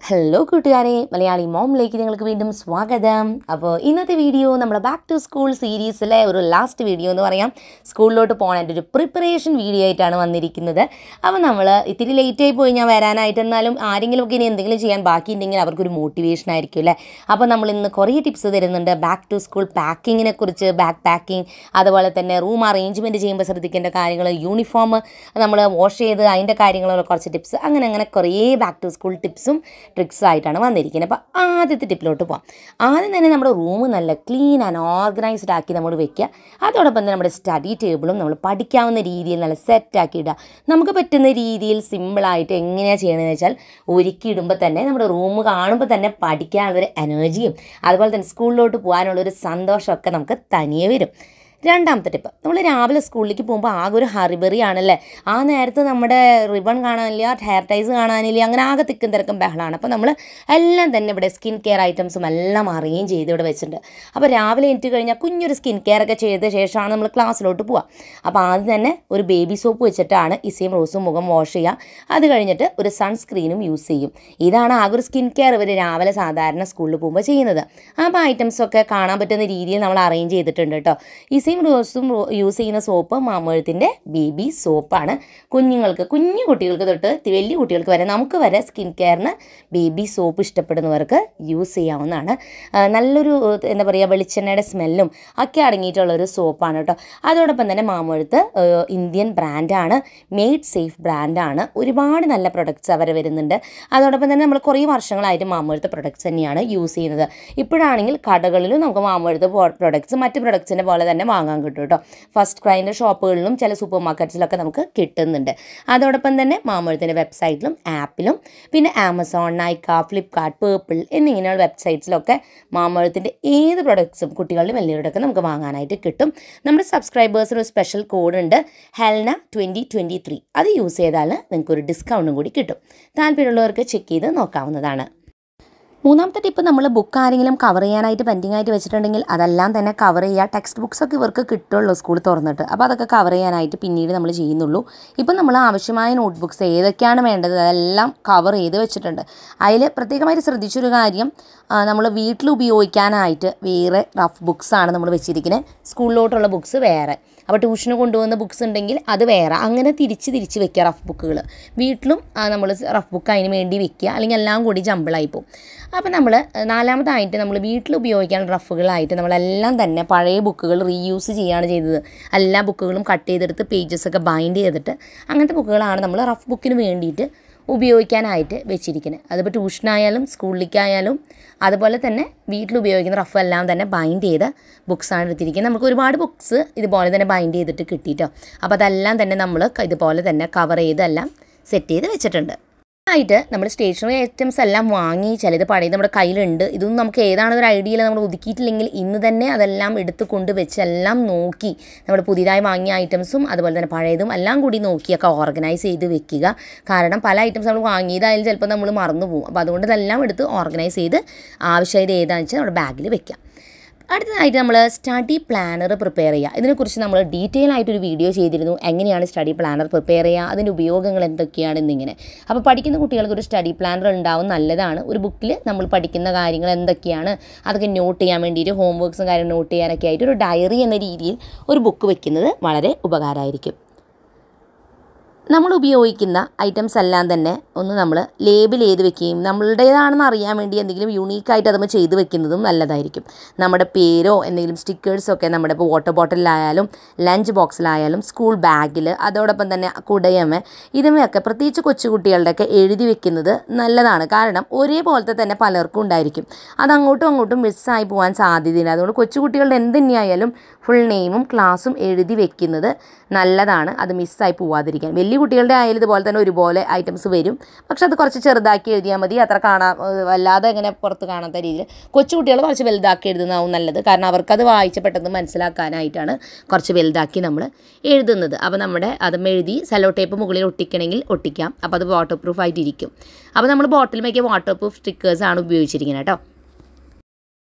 hello കൂട്ടുകാരെ മലയാളി മോമിലേക്ക് നിങ്ങൾക്ക് വീണ്ടും സ്വാഗതം അപ്പോൾ ഇന്നത്തെ വീഡിയോ നമ്മുടെ ബാക്ക് ടു സ്കൂൾ സീരീസിലെ ഒരു ലാസ്റ്റ് വീഡിയോ എന്ന് പറയാം സ്കൂളിലോട്ട് പോകാനായിട്ട് ഒരു പ്രിപ്പറേഷൻ വീഡിയോ ആയിട്ടാണ് വന്നിരിക്കുന്നത് അപ്പോൾ നമ്മൾ ഇത്തിരി ലേറ്റായി പോയി ഞാൻ വരാനായിട്ട് എന്നാലും ആരെങ്കിലുമൊക്കെ ഇനി എന്തെങ്കിലും ചെയ്യാൻ ബാക്കിയുണ്ടെങ്കിൽ അവർക്കൊരു മോട്ടിവേഷൻ ആയിരിക്കും അല്ലേ അപ്പോൾ നമ്മൾ ഇന്ന് കുറേ ടിപ്സ് തരുന്നുണ്ട് ബാക്ക് ടു സ്കൂൾ പാക്കിങ്ങിനെ കുറിച്ച് ബാക്ക് പാക്കിംഗ് അതുപോലെ തന്നെ റൂം അറേഞ്ച്മെൻറ്റ് ചെയ്യുമ്പോൾ ശ്രദ്ധിക്കേണ്ട കാര്യങ്ങൾ യൂണിഫോം നമ്മൾ വാഷ് ചെയ്ത് അതിൻ്റെ കാര്യങ്ങളുള്ള കുറച്ച് ടിപ്സ് അങ്ങനെ അങ്ങനെ കുറേ ബാക്ക് ടു സ്കൂൾ ടിപ്സും ട്രിക്സും ആയിട്ടാണ് വന്നിരിക്കുന്നത് അപ്പോൾ ആദ്യത്തെ ടിപ്പിലോട്ട് പോകാം ആദ്യം തന്നെ നമ്മുടെ റൂം നല്ല ക്ലീൻ ആൻഡ് ഓർഗനൈസ്ഡ് ആക്കി നമ്മൾ വെക്കുക അതോടൊപ്പം തന്നെ നമ്മുടെ സ്റ്റഡി ടേബിളും നമ്മൾ പഠിക്കാവുന്ന രീതിയിൽ നല്ല സെറ്റാക്കി ഇടുക നമുക്ക് പറ്റുന്ന രീതിയിൽ സിമ്പിളായിട്ട് എങ്ങനെയാണ് ചെയ്യണമെന്ന് വെച്ചാൽ ഒരുക്കി ഇടുമ്പോൾ തന്നെ നമ്മുടെ റൂം കാണുമ്പോൾ തന്നെ പഠിക്കാനുള്ളൊരു എനർജിയും അതുപോലെ തന്നെ സ്കൂളിലോട്ട് പോകാനുള്ളൊരു സന്തോഷമൊക്കെ നമുക്ക് തനിയെ വരും രണ്ടാമത്തെ ടിപ്പ് നമ്മൾ രാവിലെ സ്കൂളിലേക്ക് പോകുമ്പോൾ ആകെ ഒരു ഹറിബറി ആണല്ലേ ആ നേരത്ത് നമ്മുടെ റിബൺ കാണാനില്ല ഹെയർ ടൈസ് കാണാനില്ല അങ്ങനെ ആകെ തിക്കും തിരക്കും ബഹളമാണ് അപ്പോൾ നമ്മൾ എല്ലാം തന്നെ ഇവിടെ സ്കിൻ കെയർ ഐറ്റംസും എല്ലാം അറേഞ്ച് ചെയ്ത് ഇവിടെ വെച്ചിട്ടുണ്ട് അപ്പോൾ രാവിലെ എണീറ്റ് കഴിഞ്ഞാൽ കുഞ്ഞൊരു സ്കിൻ കെയർ ഒക്കെ ചെയ്ത ശേഷമാണ് നമ്മൾ ക്ലാസ്സിലോട്ട് പോവുക അപ്പോൾ ആദ്യം തന്നെ ഒരു ബേബി സോപ്പ് വെച്ചിട്ടാണ് ഇസയും റോസും മുഖം വാഷ് ചെയ്യുക അത് കഴിഞ്ഞിട്ട് ഒരു സൺസ്ക്രീനും യൂസ് ചെയ്യും ഇതാണ് ആകെ ഒരു സ്കിൻ കെയർ ഇവർ രാവിലെ സാധാരണ സ്കൂളിൽ പോകുമ്പോൾ ചെയ്യുന്നത് അപ്പോൾ ഐറ്റംസൊക്കെ കാണാൻ പറ്റുന്ന രീതിയിൽ നമ്മൾ അറേഞ്ച് ചെയ്തിട്ടുണ്ട് കേട്ടോ ഇസയും റോസും യൂസ് ചെയ്യുന്ന സോപ്പ് മാമഴത്തിൻ്റെ ബേബി സോപ്പാണ് കുഞ്ഞുങ്ങൾക്ക് കുഞ്ഞു കുട്ടികൾക്ക് തൊട്ട് വലിയ കുട്ടികൾക്ക് വരെ നമുക്ക് വരെ സ്കിൻ കെയറിന് ബേബി സോപ്പ് ഇഷ്ടപ്പെടുന്നവർക്ക് യൂസ് ചെയ്യാവുന്നതാണ് ആ, നല്ലൊരു എന്താ പറയുക വെളിച്ചെണ്ണയുടെ സ്മെല്ലും ഒക്കെ അടങ്ങിയിട്ടുള്ള ഒരു സോപ്പാണ് കേട്ടോ അതോടൊപ്പം തന്നെ മാമഴത്ത് ഇന്ത്യൻ ബ്രാൻഡാണ് മെയ്ഡ് സേഫ് ബ്രാൻഡാണ് ഒരുപാട് നല്ല പ്രൊഡക്ട്സ് അവർ വരുന്നുണ്ട് അതോടൊപ്പം തന്നെ നമ്മൾ കുറേ വർഷങ്ങളായിട്ട് മാമഴത്ത് പ്രൊഡക്ട്സ് തന്നെയാണ് യൂസ് ചെയ്യുന്നത് ഇപ്പോഴാണെങ്കിൽ കടകളിലും നമുക്ക് മാമഴത്ത് പ്രൊഡക്ട്സ് മറ്റ് പ്രൊഡക്ട്സിൻ്റെ പോലെ തന്നെ വാങ്ങാൻ കിട്ടും കേട്ടോ ഫസ്റ്റ് ക്രൈൻ്റെ ഷോപ്പുകളിലും ചില സൂപ്പർ മാർക്കറ്റ്സിലൊക്കെ നമുക്ക് കിട്ടുന്നുണ്ട് അതോടൊപ്പം തന്നെ മാമഴത്തിൻ്റെ വെബ്സൈറ്റിലും ആപ്പിലും പിന്നെ ആമസോൺ നൈക്ക ഫ്ലിപ്കാർട്ട് പേർപ്പിൾ എന്നിങ്ങനെയുള്ള വെബ്സൈറ്റ്സിലൊക്കെ മാമഴത്തിൻ്റെ ഏത് പ്രൊഡക്ട്സും കുട്ടികളുടെ വലിയവരുടെയൊക്കെ നമുക്ക് വാങ്ങാനായിട്ട് കിട്ടും നമ്മുടെ സബ്സ്ക്രൈബേഴ്സിന് ഒരു സ്പെഷ്യൽ കോഡ് ഉണ്ട് ഹെൽന ട്വൻറ്റി ട്വൻറ്റി ത്രീ അത് യൂസ് ചെയ്താൽ നിങ്ങൾക്ക് ഒരു ഡിസ്കൗണ്ടും കൂടി കിട്ടും താല്പര്യമുള്ളവർക്ക് ചെക്ക് ചെയ്ത് നോക്കാവുന്നതാണ് മൂന്നാമത്തെ ടിപ്പ് നമ്മൾ ബുക്ക് ആരെങ്കിലും കവർ ചെയ്യാനായിട്ട് പെൻഡിങ് ആയിട്ട് വെച്ചിട്ടുണ്ടെങ്കിൽ അതെല്ലാം തന്നെ കവർ ചെയ്യുക ടെക്സ്റ്റ് ബുക്സ് ഒക്കെ ഇവർക്ക് കിട്ടുള്ളൂ സ്കൂൾ തുറന്നിട്ട് അപ്പോൾ അതൊക്കെ കവർ ചെയ്യാനായിട്ട് പിന്നീട് നമ്മൾ ചെയ്യുന്നുള്ളൂ ഇപ്പം നമ്മൾ ആവശ്യമായ നോട്ട് ബുക്സ് ഏതൊക്കെയാണ് വേണ്ടത് അതെല്ലാം കവർ ചെയ്ത് വെച്ചിട്ടുണ്ട് അതിൽ പ്രത്യേകമായിട്ട് ശ്രദ്ധിച്ചൊരു കാര്യം നമ്മൾ വീട്ടിൽ ഉപയോഗിക്കാനായിട്ട് വേറെ റഫ് ബുക്സ് ആണ് നമ്മൾ വെച്ചിരിക്കുന്നത് സ്കൂളിലോട്ടുള്ള ബുക്സ് വേറെ അപ്പോൾ ട്യൂഷന് കൊണ്ടുപോകുന്ന ബുക്സ് ഉണ്ടെങ്കിൽ അത് വേറെ അങ്ങനെ തിരിച്ച് തിരിച്ച് വെക്കുക റഫ് ബുക്കുകൾ വീട്ടിലും നമ്മൾ റഫ് ബുക്ക് അതിന് വേണ്ടി വെക്കുക അല്ലെങ്കിൽ എല്ലാം കൂടി ജമ്പിളായി പോകും അപ്പോൾ നമ്മൾ നാലാമതായിട്ട് നമ്മൾ വീട്ടിൽ ഉപയോഗിക്കാൻ റഫുകളായിട്ട് നമ്മളെല്ലാം തന്നെ പഴയ ബുക്കുകൾ റീയൂസ് ചെയ്യുകയാണ് ചെയ്തത് എല്ലാ ബുക്കുകളും കട്ട് ചെയ്തെടുത്ത് പേജസ് ഒക്കെ ബൈൻഡ് ചെയ്തിട്ട് അങ്ങനത്തെ ബുക്കുകളാണ് നമ്മൾ റഫ് ബുക്കിന് വേണ്ടിയിട്ട് ഉപയോഗിക്കാനായിട്ട് വെച്ചിരിക്കുന്നത് അതിപ്പോൾ ട്യൂഷനായാലും സ്കൂളിലേക്കായാലും അതുപോലെ തന്നെ വീട്ടിൽ ഉപയോഗിക്കുന്ന റഫ് എല്ലാം തന്നെ ബൈൻഡ് ചെയ്ത ബുക്സാണ് എടുത്തിരിക്കുന്നത് നമുക്ക് ഒരുപാട് ബുക്സ് ഇതുപോലെ തന്നെ ബൈൻഡ് ചെയ്തിട്ട് കിട്ടിയിട്ടോ അപ്പോൾ അതെല്ലാം തന്നെ നമ്മൾ ഇതുപോലെ തന്നെ കവർ ചെയ്തെല്ലാം സെറ്റ് ചെയ്ത് വെച്ചിട്ടുണ്ട് ആയിട്ട് നമ്മൾ സ്റ്റേഷനറി ഐറ്റംസ് എല്ലാം വാങ്ങി ചിലത് പഴയത് നമ്മുടെ കയ്യിലുണ്ട് ഇതൊന്നും നമുക്ക് ഏതാണെന്ന് ഒരു ഐഡിയയിൽ നമ്മൾ ഒതുക്കിയിട്ടില്ലെങ്കിൽ ഇന്ന് തന്നെ അതെല്ലാം എടുത്ത് കൊണ്ട് വെച്ച് എല്ലാം നോക്കി നമ്മൾ പുതിയതായി വാങ്ങിയ ഐറ്റംസും അതുപോലെ തന്നെ പഴയതും എല്ലാം കൂടി നോക്കിയൊക്കെ ഓർഗനൈസ് ചെയ്ത് വെക്കുക കാരണം പല ഐറ്റംസ് നമ്മൾ വാങ്ങിയതായാലും ചിലപ്പോൾ നമ്മൾ മറന്നു പോകും അപ്പോൾ അതുകൊണ്ട് ഇതെല്ലാം എടുത്ത് ഓർഗനൈസ് ചെയ്ത് ആവശ്യമായത് ഏതാണെന്ന് വെച്ചാൽ നമ്മുടെ ബാഗിൽ വെക്കാം അടുത്തതായിട്ട് നമ്മൾ സ്റ്റഡി പ്ലാനർ പ്രിപ്പയർ ചെയ്യുക ഇതിനെക്കുറിച്ച് നമ്മൾ ഡീറ്റെയിൽ ആയിട്ടൊരു വീഡിയോ ചെയ്തിരുന്നു എങ്ങനെയാണ് സ്റ്റഡി പ്ലാനർ പ്രിപ്പയർ ചെയ്യുക അതിൻ്റെ ഉപയോഗങ്ങൾ എന്തൊക്കെയാണ് എന്നിങ്ങനെ അപ്പോൾ പഠിക്കുന്ന കുട്ടികൾക്ക് ഒരു സ്റ്റഡി പ്ലാനർ ഉണ്ടാവും നല്ലതാണ് ഒരു ബുക്കിൽ നമ്മൾ പഠിക്കുന്ന കാര്യങ്ങൾ എന്തൊക്കെയാണ് അതൊക്കെ നോട്ട് ചെയ്യാൻ വേണ്ടിയിട്ട് ഹോം വർക്ക്സും കാര്യം നോട്ട് ചെയ്യാനൊക്കെ ആയിട്ട് ഒരു ഡയറി എന്ന രീതിയിൽ ഒരു ബുക്ക് വെക്കുന്നത് വളരെ ഉപകാരമായിരിക്കും നമ്മൾ ഉപയോഗിക്കുന്ന ഐറ്റംസ് എല്ലാം തന്നെ ഒന്ന് നമ്മൾ ലേബിൾ ചെയ്ത് വെക്കുകയും നമ്മളുടേതാണെന്ന് അറിയാൻ വേണ്ടി എന്തെങ്കിലും യൂണീക്കായിട്ട് അത് ചെയ്ത് വെക്കുന്നതും നല്ലതായിരിക്കും നമ്മുടെ പേരോ എന്തെങ്കിലും സ്റ്റിക്കേഴ്സൊക്കെ നമ്മുടെ ഇപ്പോൾ വാട്ടർ ബോട്ടിലായാലും ലഞ്ച് ബോക്സിലായാലും സ്കൂൾ ബാഗിൽ അതോടൊപ്പം തന്നെ കുടയമ ഇതുമൊക്കെ പ്രത്യേകിച്ച് കൊച്ചുകുട്ടികളുടെയൊക്കെ എഴുതി വെക്കുന്നത് നല്ലതാണ് കാരണം ഒരേപോലത്തെ തന്നെ പലർക്കും ഉണ്ടായിരിക്കും അത് അങ്ങോട്ടും അങ്ങോട്ടും മിസ്സായി പോകാൻ സാധ്യതയില്ല അതുകൊണ്ട് കൊച്ചുകുട്ടികളുടെ എന്ത് തന്നെയായാലും ഫുൾ നെയിമും ക്ലാസ്സും എഴുതി വെക്കുന്നത് നല്ലതാണ് അത് മിസ്സായി പോവാതിരിക്കാൻ വലിയ കുട്ടികളുടെ ആയാലും ഇതുപോലെ തന്നെ ഒരുപോലെ ഐറ്റംസ് വരും പക്ഷെ അത് കുറച്ച് ചെറുതാക്കി എഴുതിയാൽ മതി അത്ര കാണാൻ വല്ലാതെ ഇങ്ങനെ പുറത്ത് കാണാത്ത രീതിയിൽ കൊച്ചു കുട്ടികൾ കുറച്ച് വലുതാക്കി എഴുതുന്നതാവും നല്ലത് കാരണം അവർക്കത് വായിച്ച് പെട്ടെന്ന് മനസ്സിലാക്കാനായിട്ടാണ് കുറച്ച് വലുതാക്കി നമ്മൾ എഴുതുന്നത് അപ്പോൾ നമ്മുടെ അതും എഴുതി സെലോ ടേപ്പ് മുകളിൽ ഒട്ടിക്കണമെങ്കിൽ ഒട്ടിക്കാം അപ്പോൾ അത് വാട്ടർ പ്രൂഫ് ആയിട്ടിരിക്കും അപ്പോൾ നമ്മൾ ബോട്ടിൽ മേക്കിയ വാട്ടർ പ്രൂഫ് സ്റ്റിക്കേഴ്സാണ് ഉപയോഗിച്ചിരിക്കുന്നത് കേട്ടോ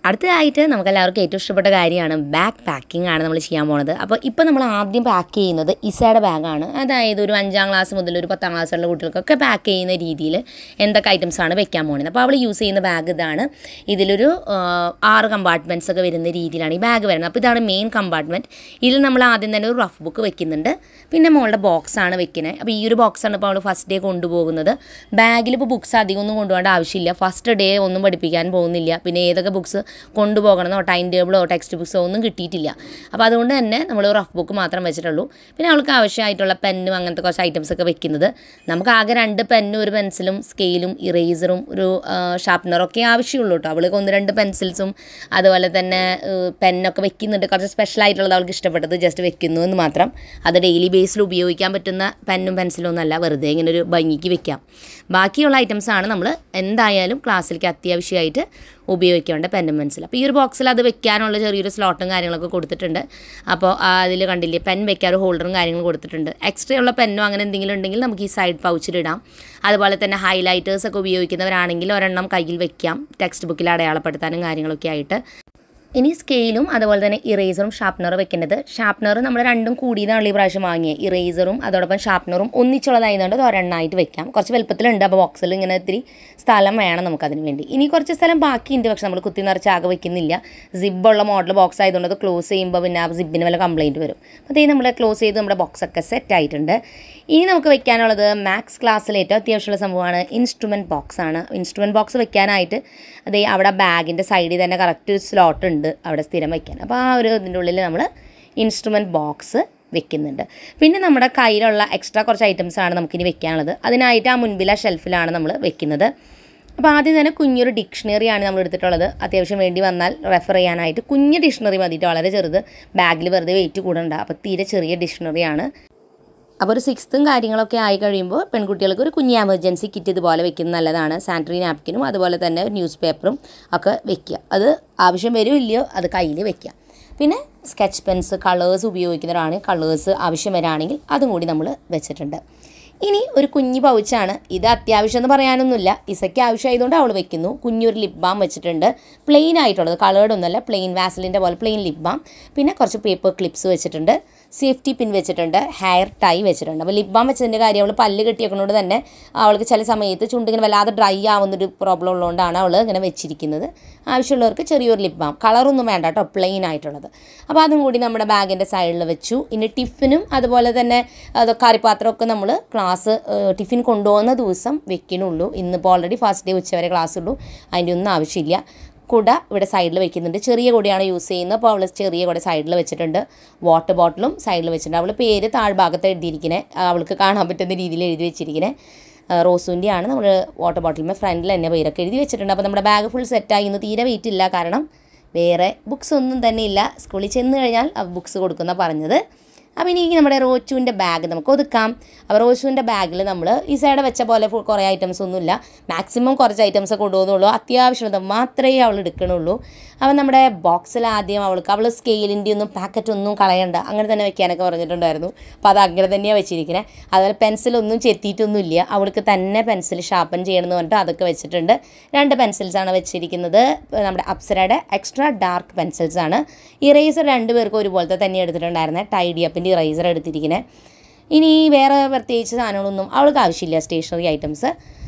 അടുത്തതായിട്ട് നമുക്ക് എല്ലാവർക്കും ഏറ്റവും ഇഷ്ടപ്പെട്ട കാര്യമാണ് ബാഗ് പാക്കിംഗ് ആണ് നമ്മൾ ചെയ്യാൻ പോണത് അപ്പോൾ ഇപ്പോൾ നമ്മൾ ആദ്യം പാക്ക് ചെയ്യുന്നത് ഇസയുടെ ബാഗാണ് അതായത് ഒരു അഞ്ചാം ക്ലാസ് മുതൽ ഒരു പത്താം ക്ലാസ്സുള്ള കുട്ടികൾക്കൊക്കെ പാക്ക് ചെയ്യുന്ന രീതിയിൽ എന്തൊക്കെ ഐറ്റംസ് ആണ് വെക്കാൻ പോകുന്നത് അപ്പോൾ അവൾ യൂസ് ചെയ്യുന്ന ബാഗ് ഇതാണ് ഇതിലൊരു ആ, ആറ് കമ്പാർട്ട്മെൻറ്റ്സ് ഒക്കെ വരുന്ന രീതിയിലാണ് ഈ ബാഗ് വരുന്നത് അപ്പോൾ ഇതാണ് മെയിൻ കമ്പാർട്ട്മെൻറ്റ് ഇതിൽ നമ്മൾ ആദ്യം തന്നെ ഒരു റഫ് ബുക്ക് വെക്കുന്നുണ്ട് പിന്നെ മോളുടെ ബോക്സ് ആണ് വെക്കുന്നത് അപ്പോൾ ഈ ഒരു ബോക്സാണ് ഇപ്പോൾ അവൾ ഫസ്റ്റ് ഡേ കൊണ്ടുപോകുന്നത് ബാഗിൽ ഇപ്പോൾ ബുക്സ് അധികം ഒന്നും കൊണ്ടുപോകേണ്ട ആവശ്യമില്ല ഫസ്റ്റ് ഡേ ഒന്നും പഠിപ്പിക്കാൻ പോകുന്നില്ല പിന്നെ ഏതൊക്കെ ബുക്സ് കൊണ്ടുപോകണമെന്നോ ടൈം ടേബിളോ ടെക്സ്റ്റ് ബുക്സോ ഒന്നും കിട്ടിയിട്ടില്ല അപ്പോൾ അതുകൊണ്ട് തന്നെ നമ്മൾ റഫ് ബുക്ക് മാത്രം വെച്ചിട്ടുള്ളൂ പിന്നെ അവൾക്ക് ആവശ്യമായിട്ടുള്ള പെന്നും അങ്ങനത്തെ കുറച്ച് ഐറ്റംസ് ഒക്കെ വെക്കുന്നത് നമുക്ക് ആകെ രണ്ട് പെന്നും ഒരു പെൻസിലും സ്കെയിലും ഇറേസറും ഒരു ഷാർപ്പനറും ഒക്കെ ആവശ്യമുള്ളൂ കേട്ടോ അവൾക്ക് ഒന്ന് രണ്ട് പെൻസിൽസും അതുപോലെ തന്നെ പെന്നൊക്കെ വെക്കുന്നുണ്ട് കുറച്ച് സ്പെഷ്യൽ ആയിട്ടുള്ളത് അവൾക്ക് ഇഷ്ടപ്പെട്ടത് ജസ്റ്റ് വെക്കുന്നു എന്ന് മാത്രം അത് ഡെയിലി ബേസിൽ ഉപയോഗിക്കാൻ പറ്റുന്ന പെന്നും പെൻസിലും ഒന്നല്ല വെറുതെ ഇങ്ങനെ ഒരു ഭംഗിക്ക് വെക്കാം ബാക്കിയുള്ള ഐറ്റംസ് ആണ് നമ്മൾ എന്തായാലും ക്ലാസ്സിലേക്ക് അത്യാവശ്യമായിട്ട് ഉപയോഗിക്കേണ്ട പെന്നും പെൻസിൽ അപ്പോൾ ഈ ഒരു ബോക്സിൽ അത് വെക്കാനുള്ള ചെറിയൊരു സ്ലോട്ടും കാര്യങ്ങളൊക്കെ കൊടുത്തിട്ടുണ്ട് അപ്പോൾ അതിൽ കണ്ടില്ലേ പെൻ വെക്കാൻ ഒരു ഹോൾഡറും കാര്യങ്ങളും കൊടുത്തിട്ടുണ്ട് എക്സ്ട്രാ ഉള്ള പെന്നോ അങ്ങനെ എന്തെങ്കിലും ഉണ്ടെങ്കിൽ നമുക്ക് ഈ സൈഡ് പൗച്ചിലിടാം അതുപോലെ തന്നെ ഹൈലൈറ്റേഴ്സ് ഒക്കെ ഉപയോഗിക്കുന്നവരാണെങ്കിൽ ഒരെണ്ണം കയ്യിൽ വെക്കാം ടെക്സ്റ്റ് ബുക്കിൽ അടയാളപ്പെടുത്താനും കാര്യങ്ങളൊക്കെ ആയിട്ട് ഇനി സ്കെയിലും അതുപോലെ തന്നെ ഇറേസറും ഷാർപ്പനറും വെക്കേണ്ടത് ഷാർപ്പനർ നമ്മൾ രണ്ടും കൂടിയതാണല്ലോ ഈ പ്രാവശ്യം വാങ്ങിയത് ഇറേസറും അതോടൊപ്പം ഷാർപ്പനറും ഒന്നിച്ചുള്ളതായതുകൊണ്ട് അത് ഒരെണ്ണമായിട്ട് വെക്കാം കുറച്ച് വലുപ്പത്തിലുണ്ട് അപ്പോൾ ബോക്സിൽ ഇങ്ങനെ ഇത്തിരി സ്ഥലം വേണം നമുക്കതിന് വേണ്ടി ഇനി കുറച്ച് സ്ഥലം ബാക്കിയുണ്ട് പക്ഷെ നമ്മൾ കുത്തി നിറച്ച് ആകെ വെക്കുന്നില്ല സിബുള്ള മോഡൽ ബോക്സ് ആയതുകൊണ്ട് അത് ക്ലോസ് ചെയ്യുമ്പോൾ പിന്നെ ആ സിബിന് വല്ല കംപ്ലയിൻറ്റ് വരും അപ്പോൾ അതേ നമ്മൾ ക്ലോസ് ചെയ്ത് നമ്മുടെ ബോക്സൊക്കെ സെറ്റ് ആയിട്ടുണ്ട് ഇനി നമുക്ക് വെക്കാനുള്ളത് മാത്സ് ക്ലാസ്സിൽ ഏറ്റവും അത്യാവശ്യമുള്ള സംഭവമാണ് ഇൻസ്ട്രുമെൻറ്റ് ബോക്സ് ആണ് ഇൻസ്ട്രുമെൻറ്റ് ബോക്സ് വെക്കാനായിട്ട് അതേ അവിടെ ബാഗിൻ്റെ സൈഡിൽ തന്നെ കറക്റ്റ് ഒരു സ്ലോട്ട് ഉണ്ട് അവിടെ സ്ഥിരം വെക്കാൻ അപ്പോൾ ആ ഒരു ഇതിൻ്റെ ഉള്ളിൽ നമ്മൾ ഇൻസ്ട്രുമെൻറ്റ് ബോക്സ് വെക്കുന്നുണ്ട് പിന്നെ നമ്മുടെ കയ്യിലുള്ള എക്സ്ട്രാ കുറച്ച് ഐറ്റംസ് ആണ് നമുക്കിനി വെക്കാനുള്ളത് അതിനായിട്ട് ആ മുൻപിലെ ഷെൽഫിലാണ് നമ്മൾ വെക്കുന്നത് അപ്പോൾ ആദ്യം തന്നെ കുഞ്ഞൊരു ഡിക്ഷണറിയാണ് നമ്മൾ എടുത്തിട്ടുള്ളത് അത്യാവശ്യം വേണ്ടി വന്നാൽ റെഫർ ചെയ്യാനായിട്ട് കുഞ്ഞ് ഡിക്ഷണറി മതിയിട്ട് വളരെ ചെറുത് ബാഗിൽ വെറുതെ വെയിറ്റ് കൂടണ്ട അപ്പോൾ തീരെ ചെറിയ ഡിക്ഷണറിയാണ് അപ്പോൾ ഒരു സിക്സ്ത്തും കാര്യങ്ങളൊക്കെ ആയി കഴിയുമ്പോൾ പെൺകുട്ടികൾക്ക് ഒരു കുഞ്ഞ് എമർജൻസി കിറ്റ് ഇതുപോലെ വെക്കുന്നത് നല്ലതാണ് സാനിറ്ററി നാപ്കിനും അതുപോലെ തന്നെ ന്യൂസ് പേപ്പറും ഒക്കെ വെക്കുക അത് ആവശ്യം വരുമോ ഇല്ലയോ അത് കയ്യിൽ വെക്കുക പിന്നെ സ്കെച്ച് പെൻസ് കളേഴ്സ് ഉപയോഗിക്കുന്നവരാണ് കളേഴ്സ് ആവശ്യം വരാണെങ്കിൽ അതും കൂടി നമ്മൾ വെച്ചിട്ടുണ്ട് ഇനി ഒരു കുഞ്ഞു പൗച്ചാണ് ഇത് അത്യാവശ്യം എന്ന് പറയാനൊന്നുമില്ല ഇസയ്ക്ക് ആവശ്യമായതുകൊണ്ട് അവൾ വെക്കുന്നു കുഞ്ഞൊരു ലിപ് ബാം വെച്ചിട്ടുണ്ട് പ്ലെയിൻ ആയിട്ടുള്ളത് കളേർഡ് ഒന്നുമല്ല പ്ലെയിൻ വാസലിൻ്റെ പോലെ പ്ലെയിൻ ലിപ് ബാം പിന്നെ കുറച്ച് പേപ്പർ ക്ലിപ്സ് വെച്ചിട്ടുണ്ട് സേഫ്റ്റി പിൻ വെച്ചിട്ടുണ്ട് ഹെയർ ടൈ വെച്ചിട്ടുണ്ട് അപ്പോൾ ലിപ് ബാം വെച്ചതിൻ്റെ കാര്യം അവൾ പല്ല് കെട്ടിയേക്കുന്നതുകൊണ്ട് തന്നെ അവൾക്ക് ചില സമയത്ത് ചുണ്ടിങ്ങനെ വല്ലാതെ ഡ്രൈ ആവുന്നൊരു പ്രോബ്ലം ഉള്ളതുകൊണ്ടാണ് അവൾ ഇങ്ങനെ വെച്ചിരിക്കുന്നത് ആവശ്യമുള്ളവർക്ക് ചെറിയൊരു ലിപ് ബാം കളറൊന്നും വേണ്ട കേട്ടോ പ്ലെയിൻ ആയിട്ടുള്ളത് അപ്പോൾ അതും കൂടി നമ്മുടെ ബാഗിൻ്റെ സൈഡിൽ വെച്ചു ഇനി ടിഫിനും അതുപോലെ തന്നെ അത് കറിപ്പാത്രമൊക്കെ നമ്മൾ ക്ലാസ് ടിഫിൻ കൊണ്ടുപോകുന്ന ദിവസം വെക്കണുള്ളൂ ഇന്നിപ്പോൾ ഓൾറെഡി ഫസ്റ്റ് ഡേ ഉച്ചവരെ ക്ലാസ് ഉള്ളൂ അതിൻ്റെ ഒന്നും ആവശ്യമില്ല കുട ഇവിടെ സൈഡിൽ വെക്കുന്നുണ്ട് ചെറിയ കുടയാണ് യൂസ് ചെയ്യുന്നത് അപ്പോൾ അവൾ ചെറിയ കുട സൈഡിൽ വെച്ചിട്ടുണ്ട് വാട്ടർ ബോട്ടിലും സൈഡിൽ വെച്ചിട്ടുണ്ട് അവൾ പേര് താഴ്ഭാഗത്ത് എഴുതിയിരിക്കുന്നത് അവൾക്ക് കാണാൻ പറ്റുന്ന രീതിയിൽ എഴുതി വെച്ചിരിക്കുന്നത് റോസുവിൻ്റെ ആണ് നമ്മൾ വാട്ടർ ബോട്ടിലിൻ്റെ ഫ്രണ്ടിൽ തന്നെ പേരൊക്കെ എഴുതി വെച്ചിട്ടുണ്ട് അപ്പോൾ നമ്മുടെ ബാഗ് ഫുൾ സെറ്റായി ഇന്ന് തീരെ വെയിറ്റ് ഇല്ല കാരണം വേറെ ബുക്സ് ഒന്നും തന്നെ ഇല്ല സ്കൂളിൽ ചെന്ന് കഴിഞ്ഞാൽ ബുക്സ് കൊടുക്കുന്ന പറഞ്ഞത് അപ്പോൾ ഇനി നമ്മുടെ റോച്ചുവിൻ്റെ ബാഗ് നമുക്ക് ഒതുക്കാം അപ്പോൾ റോച്ചുവിൻ്റെ ബാഗിൽ നമ്മൾ ഈ സൈഡ് വെച്ച പോലെ ഫുൾ കുറേ ഐറ്റംസ് ഒന്നുമില്ല മാക്സിമം കുറച്ച് ഐറ്റംസ് കൊണ്ടുപോകുന്നുള്ളൂ അത്യാവശ്യമുള്ളത് മാത്രമേ അവൾ എടുക്കണുള്ളൂ അപ്പോൾ നമ്മുടെ ബോക്സിൽ ആദ്യം അവൾക്ക് അവൾ സ്കെയിലിൻ്റെ ഒന്നും പാക്കറ്റ് ഒന്നും കളയണ്ട അങ്ങനെ തന്നെ വെക്കാനൊക്കെ പറഞ്ഞിട്ടുണ്ടായിരുന്നു അപ്പോൾ അത് അങ്ങനെ തന്നെയാണ് വെച്ചിരിക്കുന്നത് അതുപോലെ പെൻസിലൊന്നും ചെത്തിയിട്ടൊന്നുമില്ല അവൾക്ക് തന്നെ പെൻസിൽ ഷാർപ്പൻ ചെയ്യണമെന്ന് പറഞ്ഞിട്ട് അതൊക്കെ വെച്ചിട്ടുണ്ട് രണ്ട് പെൻസിൽസാണ് വെച്ചിരിക്കുന്നത് നമ്മുടെ അപ്സരയുടെ എക്സ്ട്രാ ഡാർക്ക് പെൻസിൽസ് ആണ് ഇറേസർ രണ്ട് പേർക്കും ഒരുപോലത്തെ തന്നെ എടുത്തിട്ടുണ്ടായിരുന്നത് ടൈഡി അപ്പിൻ്റെ ഇറേസർ എടുത്തിരിക്കുന്നത് ഇനി വേറെ പ്രത്യേകിച്ച് സാധനങ്ങളൊന്നും അവൾക്ക് ആവശ്യമില്ല സ്റ്റേഷനറി ഐറ്റംസ്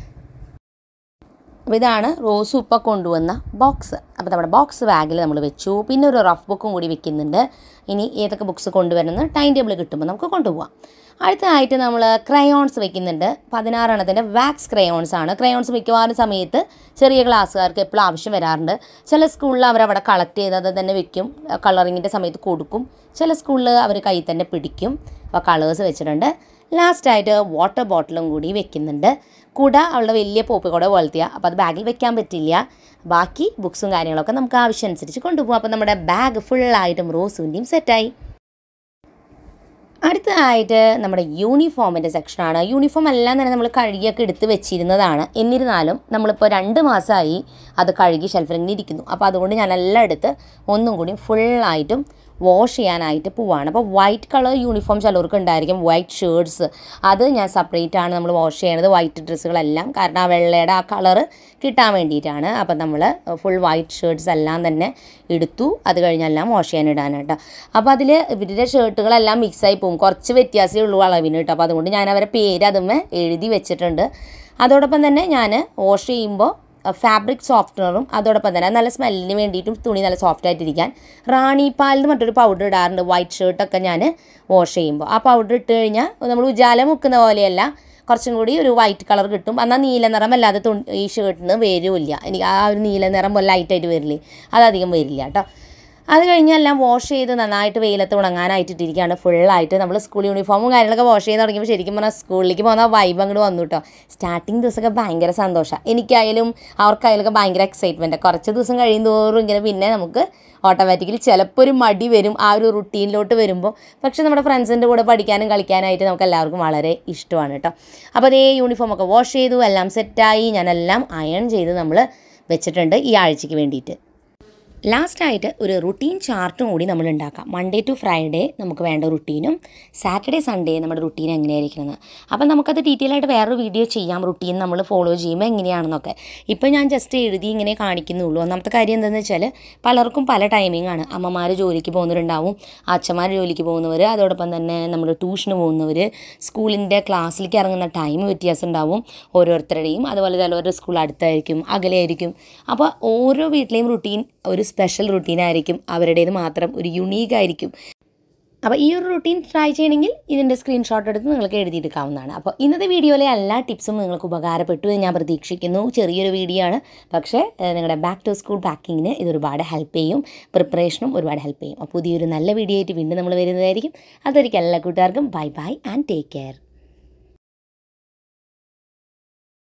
അപ്പോൾ ഇതാണ് റോസ് ഉപ്പ കൊണ്ടുവന്ന ബോക്സ് അപ്പോൾ നമ്മുടെ ബോക്സ് ബാഗിൽ നമ്മൾ വെച്ചു പിന്നെ ഒരു റഫ് ബുക്കും കൂടി വെക്കുന്നുണ്ട് ഇനി ഏതൊക്കെ ബുക്സ് കൊണ്ടുവരുന്നത് ടൈം ടേബിൾ കിട്ടുമ്പോൾ നമുക്ക് കൊണ്ടുപോകാം അടുത്തതായിട്ട് നമ്മൾ ക്രയോൺസ് വെക്കുന്നുണ്ട് പതിനാറെണ്ണത്തിൻ്റെ വാക്സ് ക്രയോൺസ് ആണ് ക്രയോൺസ് മിക്കവാറും സമയത്ത് ചെറിയ ക്ലാസ്സുകാർക്ക് എപ്പോഴും ആവശ്യം വരാറുണ്ട് ചില സ്കൂളിൽ അവരവിടെ കളക്ട് ചെയ്ത് അത് തന്നെ വെക്കും കളറിങ്ങിൻ്റെ സമയത്ത് കൊടുക്കും ചില സ്കൂളിൽ അവർ കയ്യിൽ തന്നെ പിടിക്കും അപ്പോൾ കളേഴ്സ് വെച്ചിട്ടുണ്ട് ലാസ്റ്റായിട്ട് വാട്ടർ ബോട്ടിലും കൂടി വെക്കുന്നുണ്ട് കുട അവളുടെ വലിയ പോപ്പ് കുട പോലത്തെയാണ് അപ്പോൾ അത് ബാഗിൽ വെക്കാൻ പറ്റില്ല ബാക്കി ബുക്സും കാര്യങ്ങളൊക്കെ നമുക്ക് ആവശ്യം അനുസരിച്ച് കൊണ്ടുപോകും അപ്പോൾ നമ്മുടെ ബാഗ് ഫുള്ളായിട്ടും റോസുവിൻ്റെയും സെറ്റായി അടുത്തതായിട്ട് നമ്മുടെ യൂണിഫോമിൻ്റെ സെക്ഷനാണ് യൂണിഫോം എല്ലാം തന്നെ നമ്മൾ കഴുകിയൊക്കെ എടുത്ത് വെച്ചിരുന്നതാണ് എന്നിരുന്നാലും നമ്മളിപ്പോൾ രണ്ട് മാസമായി അത് കഴുകി ഷെൽഫിൽ ഇങ്ങനെ ഇരിക്കുന്നു അപ്പോൾ അതുകൊണ്ട് ഞാൻ എല്ലാം എടുത്ത് ഒന്നും കൂടി ഫുള്ളായിട്ടും വാഷ് ചെയ്യാനായിട്ട് പോവാണ് അപ്പോൾ വൈറ്റ് കളർ യൂണിഫോം ചിലർക്ക് ഉണ്ടായിരിക്കും വൈറ്റ് ഷർട്ട്സ് അത് ഞാൻ സെപ്പറേറ്റ് ആണ് നമ്മൾ വാഷ് ചെയ്യണത് വൈറ്റ് ഡ്രസ്സുകളെല്ലാം കാരണം ആ വെള്ളയുടെ ആ കളറ് കിട്ടാൻ വേണ്ടിയിട്ടാണ് അപ്പം നമ്മൾ ഫുൾ വൈറ്റ് ഷർട്ട്സ് എല്ലാം തന്നെ എടുത്തു അത് കഴിഞ്ഞെല്ലാം വാഷ് ചെയ്യാൻ ഇടാനായിട്ട് അപ്പോൾ അതിൽ ഇവരുടെ ഷർട്ടുകളെല്ലാം മിക്സായി പോകും കുറച്ച് വ്യത്യാസമേ ഉള്ളൂ അളവിന് കേട്ടോ അപ്പോൾ അതുകൊണ്ട് ഞാൻ അവരെ പേര് അതുമേ എഴുതി വെച്ചിട്ടുണ്ട് അതോടൊപ്പം തന്നെ ഞാൻ വാഷ് ചെയ്യുമ്പോൾ ഫാബ്രിക് സോഫ്റ്റ്നറും അതോടൊപ്പം തന്നെ നല്ല സ്മെല്ലിന് വേണ്ടിയിട്ടും തുണി നല്ല സോഫ്റ്റ് ആയിട്ടിരിക്കാൻ റാണി പാൽ എന്ന് മറ്റൊരു പൗഡർ ഇടാറുണ്ട് വൈറ്റ് ഷർട്ടൊക്കെ ഞാൻ വാഷ് ചെയ്യുമ്പോൾ ആ പൗഡർ ഇട്ട് കഴിഞ്ഞാൽ നമ്മൾ ഉജാല മുക്കുന്ന പോലെയല്ല കുറച്ചും കൂടി ഒരു വൈറ്റ് കളർ കിട്ടും എന്നാൽ നീല നിറം അല്ലാതെ തു ഈ ഷർട്ടിന് വരുമില്ല എനിക്ക് ആ ഒരു നീല നിറം പോലെ ലൈറ്റായിട്ട് വരില്ലേ അതധികം വരില്ല കേട്ടോ അത് കഴിഞ്ഞെല്ലാം വാഷ് ചെയ്ത് നന്നായിട്ട് വെയിലത്ത് ഉണങ്ങാനായിട്ട് ഇട്ടിരിക്കുകയാണ് ഫുള്ളായിട്ട് നമ്മൾ സ്കൂൾ യൂണിഫോമും കാര്യങ്ങളൊക്കെ വാഷ് ചെയ്ത് തുടങ്ങിയപ്പോൾ ശരിക്കും പറഞ്ഞാൽ സ്കൂളിലേക്ക് പോകുന്ന വൈബ് അങ്ങോട്ട് വന്നു കേട്ടോ സ്റ്റാർട്ടിങ് ദിവസമൊക്കെ ഭയങ്കര സന്തോഷമാണ് എനിക്കായാലും അവർക്കായാലും ഒക്കെ ഭയങ്കര എക്സൈറ്റ്മെൻറ്റ് കുറച്ച് ദിവസം കഴിയുന്തോറും ഇങ്ങനെ പിന്നെ നമുക്ക് ഓട്ടോമാറ്റിക്കലി ചിലപ്പോൾ ഒരു മടി വരും ആ ഒരു റുട്ടീനിലോട്ട് വരുമ്പോൾ പക്ഷെ നമ്മുടെ ഫ്രണ്ട്സിൻ്റെ കൂടെ പഠിക്കാനും കളിക്കാനായിട്ട് നമുക്ക് എല്ലാവർക്കും വളരെ ഇഷ്ടമാണ് കേട്ടോ അപ്പോൾ അതേ യൂണിഫോമൊക്കെ വാഷ് ചെയ്തു എല്ലാം സെറ്റായി ഞാനെല്ലാം അയൺ ചെയ്ത് നമ്മൾ വെച്ചിട്ടുണ്ട് ഈ ആഴ്ചയ്ക്ക് വേണ്ടിയിട്ട് ലാസ്റ്റായിട്ട് ഒരു റുട്ടീൻ ചാർട്ടും കൂടി നമ്മൾ ഉണ്ടാക്കാം മൺഡേ ടു ഫ്രൈഡേ നമുക്ക് വേണ്ട റുട്ടീനും സാറ്റർഡേ സൺഡേ നമ്മുടെ റുട്ടീൻ എങ്ങനെയായിരിക്കുന്നത് അപ്പം നമുക്കത് ഡീറ്റെയിൽ ആയിട്ട് വേറൊരു വീഡിയോ ചെയ്യാം റുട്ടീൻ നമ്മൾ ഫോളോ ചെയ്യുമ്പോൾ എങ്ങനെയാണെന്നൊക്കെ ഇപ്പം ഞാൻ ജസ്റ്റ് എഴുതി ഇങ്ങനെ കാണിക്കുന്നുള്ളൂ ഒന്നാമത്തെ കാര്യം എന്താണെന്ന് വെച്ചാൽ പലർക്കും പല ടൈമിംഗ് ആണ് അമ്മമാർ ജോലിക്ക് പോകുന്നവരുണ്ടാവും അച്ഛന്മാർ ജോലിക്ക് പോകുന്നവർ അതോടൊപ്പം തന്നെ നമ്മൾ ട്യൂഷന് പോകുന്നവർ സ്കൂളിൻ്റെ ക്ലാസ്സിലേക്ക് ഇറങ്ങുന്ന ടൈം വ്യത്യാസം ഉണ്ടാവും ഓരോരുത്തരുടെയും അതുപോലെ ചിലവരുടെ സ്കൂൾ അടുത്തായിരിക്കും അകലെയായിരിക്കും അപ്പോൾ ഓരോ വീട്ടിലെയും റുട്ടീൻ ഒരു സ്പെഷ്യൽ റുട്ടീനായിരിക്കും അവരുടേത് മാത്രം ഒരു യുണീക്ക് ആയിരിക്കും അപ്പോൾ ഈ ഒരു റുട്ടീൻ ട്രൈ ചെയ്യണമെങ്കിൽ ഇതിൻ്റെ സ്ക്രീൻഷോട്ട് എടുത്ത് നിങ്ങൾക്ക് എഴുതിയെടുക്കാവുന്നതാണ് അപ്പോൾ ഇന്നത്തെ വീഡിയോയിലെ എല്ലാ ടിപ്സും നിങ്ങൾക്ക് ഉപകാരപ്പെട്ടു എന്ന് ഞാൻ പ്രതീക്ഷിക്കുന്നു ചെറിയൊരു വീഡിയോ ആണ് പക്ഷേ ഏഹ്, നിങ്ങളുടെ ബാക്ക് ടു സ്കൂൾ പാക്കിങ്ങിന് ഇത് ഒരുപാട് ഹെൽപ്പ് ചെയ്യും പ്രിപ്പറേഷനും ഒരുപാട് ഹെൽപ്പ് ചെയ്യും അപ്പോൾ പുതിയൊരു നല്ല വീഡിയോ ആയിട്ട് വീണ്ടും നമ്മൾ വരുന്നതായിരിക്കും അതൊരിക്കൽ എല്ലാ കൂട്ടുകാർക്കും bye bye and take care